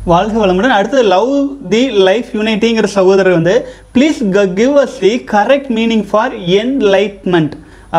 வாழ்க வளமுடன் அடுத்தது லவ் தி லைஃப் யூனிட்டிங்கிற சகோதரர் வந்து please give us the correct meaning for enlightenment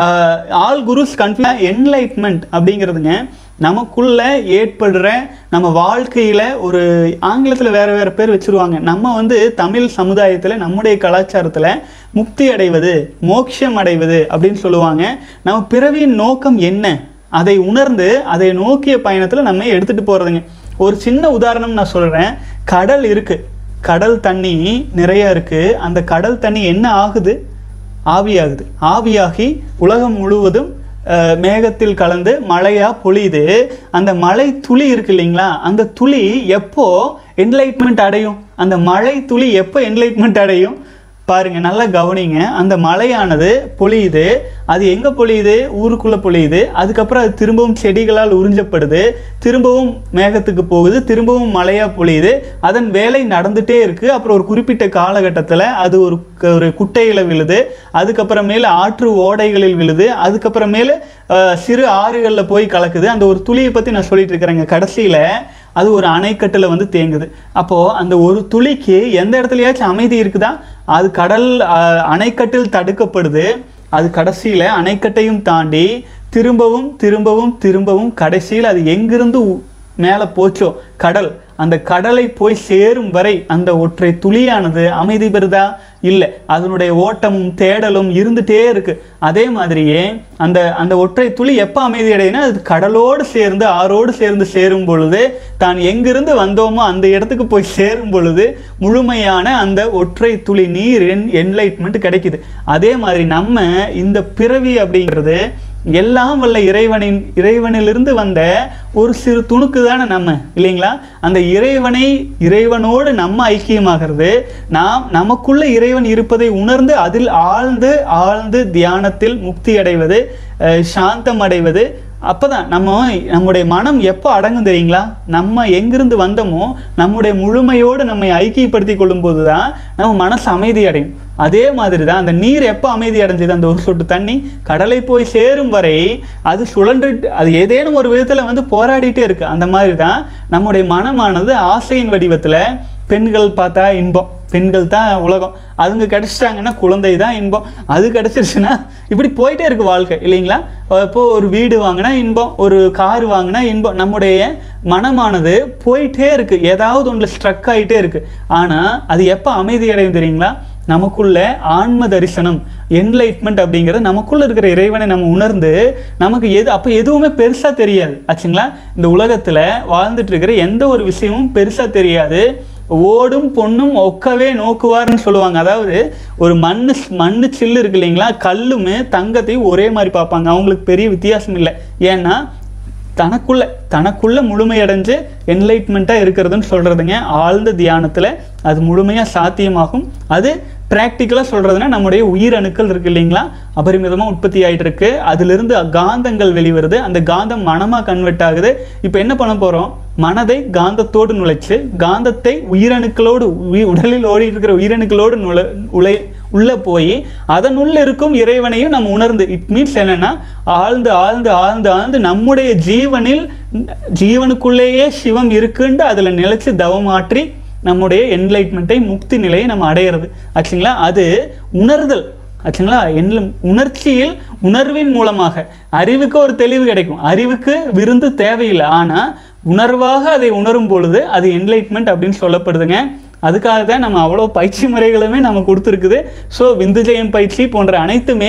all gurus confuse enlightenment அப்படிங்கிறதுங்க நமக்குள்ள ஏற்படுற நம்ம வாழ்க்கையில் ஒரு ஆங்கிலத்தில் வேறு வேறு பேர் வச்சுருவாங்க நம்ம வந்து தமிழ் சமுதாயத்தில் நம்முடைய கலாச்சாரத்தில் முக்தி அடைவது மோட்சம் அடைவது அப்படின்னு சொல்லுவாங்க நம்ம பிறவியின் நோக்கம் என்ன அதை உணர்ந்து அதை நோக்கிய பயணத்தில் நம்ம எடுத்துகிட்டு போகிறதுங்க ஒரு சின்ன உதாரணம் நான் சொல்கிறேன் கடல் இருக்குது கடல் தண்ணி நிறைய இருக்குது அந்த கடல் தண்ணி என்ன ஆகுது ஆவியாகுது ஆவியாகி உலகம் முழுவதும் அஹ், மேகத்தில் கலந்து மழையா பொழியுது அந்த மழை துளி இருக்கு இல்லைங்களா அந்த துளி எப்போ என்லைட்மெண்ட் அடையும் அந்த மழை துளி எப்போ என்லைட்மெண்ட் அடையும் பாருங்க நல்லா கவனிங்க அந்த மழையானது பொழியுது அது எங்க பொழியுது ஊருக்குள்ள பொழியுது அதுக்கப்புறம் அது திரும்பவும் செடிகளால் உறிஞ்சப்படுது திரும்பவும் மேகத்துக்கு போகுது திரும்பவும் மழையா பொழியுது அதன் வேலை நடந்துட்டே இருக்கு அப்புறம் ஒரு குறிப்பிட்ட காலகட்டத்தில் அது ஒரு க- ஒரு குட்டையில விழுது அதுக்கப்புறமேல ஆற்று ஓடைகளில் விழுது அதுக்கப்புறமேல அஹ், சிறு ஆறுகளில் போய் கலக்குது அந்த ஒரு துளியை பத்தி நான் சொல்லிட்டு இருக்கிறேங்க கடைசியில அது ஒரு அணைக்கட்டில் வந்து தேங்குது அப்போது அந்த ஒரு துளிக்கு எந்த இடத்துலயாச்சும் அமைதி இருக்குதா அது கடல் அஹ், அணைக்கட்டில் தடுக்கப்படுது அது கடைசியில் அணைக்கட்டையும் தாண்டி திரும்பவும் திரும்பவும் திரும்பவும் கடைசியில் அது எங்கிருந்து உ- மேலே போச்சோ கடல் அந்த கடலை போய் சேரும் வரை அந்த ஒற்றை துளியானது அமைதி பெறுதா இல்லை அதனுடைய ஓட்டமும் தேடலும் இருந்துட்டே இருக்கு அதே மாதிரியே அந்த அந்த ஒற்றை துளி எப்போ அமைதி அடையுதுன்னா அது கடலோடு சேர்ந்து ஆறோடு சேர்ந்து சேரும் பொழுது தான் எங்கிருந்து வந்தோமோ அந்த இடத்துக்கு போய் சேரும் பொழுது முழுமையான அந்த ஒற்றை துளி நீரின் என்லைட்மெண்ட் கிடைக்குது அதே மாதிரி நம்ம இந்த பிறவி அப்படிங்கிறது எல்லாம் வல்ல இறைவனின் இறைவனிலிருந்து வந்த ஒரு சிறு துணுக்கு தானே நம்ம இல்லைங்களா அந்த இறைவனை இறைவனோடு நம்ம ஐக்கியமாகிறது நாம் நமக்குள்ள இறைவன் இருப்பதை உணர்ந்து அதில் ஆழ்ந்து ஆழ்ந்து தியானத்தில் முக்தி அடைவது அஹ், சாந்தம் அடைவது அப்பதான் நம்ம நம்முடைய மனம் எப்போ அடங்கும் தெரியுங்களா நம்ம எங்கிருந்து வந்தோமோ நம்முடைய முழுமையோடு நம்மை ஐக்கியப்படுத்தி கொள்ளும்போது தான் நம்ம மனசு அமைதி அடையும் அதே மாதிரி தான் அந்த நீர் எப்போ அமைதி அடைஞ்சது அந்த ஒரு சொட்டு தண்ணி கடலை போய் சேரும் வரை அது சுழன்றுட்டு அது ஏதேனும் ஒரு விதத்தில் வந்து போராடிட்டே இருக்கு அந்த மாதிரி தான் நம்முடைய மனமானது ஆசையின் வடிவத்தில் பெண்கள் பார்த்தா இன்பம் பெண்கள் தான் உலகம் அதுங்க கிடைச்சிட்டாங்கன்னா குழந்தை தான் இன்பம் அது கிடைச்சிருச்சுன்னா இப்படி போயிட்டே இருக்கு வாழ்க்கை இல்லைங்களா இப்போ ஒரு வீடு வாங்கினா இன்பம் ஒரு கார் வாங்கினா இன்பம் நம்முடைய மனமானது போயிட்டே இருக்கு ஏதாவது ஒன்றில் ஸ்ட்ரக் ஆகிட்டே இருக்கு ஆனால் அது எப்போ அமைதி அடையும் தெரியுங்களா நமக்குள்ள ஆன்ம தரிசனம் என்லைட்மெண்ட் அப்படிங்கிறது நமக்குள்ள இருக்கிற இறைவனை நம்ம உணர்ந்து நமக்கு எது அப்போ எதுவுமே பெருசா தெரியாது ஆச்சுங்களா இந்த உலகத்துல வாழ்ந்துட்டு இருக்கிற எந்த ஒரு விஷயமும் பெருசா தெரியாது ஓடும் பொண்ணும் ஒக்கவே நோக்குவார்னு சொல்லுவாங்க அதாவது ஒரு மண்ணு மண்ணு சில்லு இருக்கு இல்லைங்களா கல்லுமே தங்கத்தையும் ஒரே மாதிரி பார்ப்பாங்க அவங்களுக்கு பெரிய வித்தியாசம் இல்லை ஏன்னா தனக்குள்ள தனக்குள்ள முழுமையடைஞ்சு என்லைட்மெண்ட்டாக இருக்கிறதுன்னு சொல்கிறதுங்க ஆழ்ந்த தியானத்தில் அது முழுமையாக சாத்தியமாகும் அது ப்ராக்டிக்கலாக சொல்கிறதுனா நம்முடைய உயிரணுக்கள் இருக்கு இல்லைங்களா அபரிமிதமாக உற்பத்தி ஆகிட்டு இருக்கு அதிலிருந்து காந்தங்கள் வெளிவருது அந்த காந்தம் மனமாக கன்வெர்ட் ஆகுது இப்போ என்ன பண்ண போகிறோம் மனதை காந்தத்தோடு நுழைச்சு காந்தத்தை உயிரணுக்களோடு உயி- உடலில் ஓடிட்டு இருக்கிற உயிரணுக்களோடு நுழை உலை உள்ளே போய் அதனுள்ள இருக்கும் இறைவனையும் நம்ம உணர்ந்து இட் மீன்ஸ் என்னன்னா ஆழ்ந்து ஆழ்ந்து ஆழ்ந்து ஆழ்ந்து நம்முடைய ஜீவனில் ஜீவனுக்குள்ளேயே சிவம் இருக்குன்ட்டு அதில் நிலைச்சு தவமாற்றி நம்முடைய என்லைட்மெண்ட்டை முக்தி நிலையை நம்ம அடையிறது ஆச்சுங்களா அது உணர்தல் ஆச்சுங்களா என்ன உணர்ச்சியில் உணர்வின் மூலமாக அறிவுக்கு ஒரு தெளிவு கிடைக்கும் அறிவுக்கு விருந்து தேவையில்லை ஆனால் உணர்வாக அதை உணரும் பொழுது அது என்லைட்மெண்ட் அப்படின்னு சொல்லப்படுதுங்க அதுக்காக தான் நம்ம அவ்வளோ பயிற்சி முறைகளுமே நம்ம கொடுத்துருக்குது ஸோ விந்துஜயம் பயிற்சி போன்ற அனைத்துமே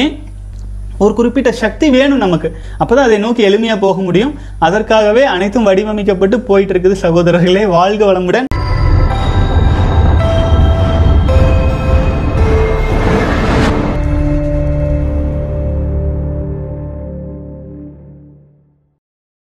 ஒரு குறிப்பிட்ட சக்தி வேணும் நமக்கு அப்பதான் அதை நோக்கி எளிமையாக போக முடியும் அதற்காகவே அனைத்தும் வடிவமைக்கப்பட்டு போயிட்டு இருக்குது சகோதரர்களே வாழ்க வளமுடன்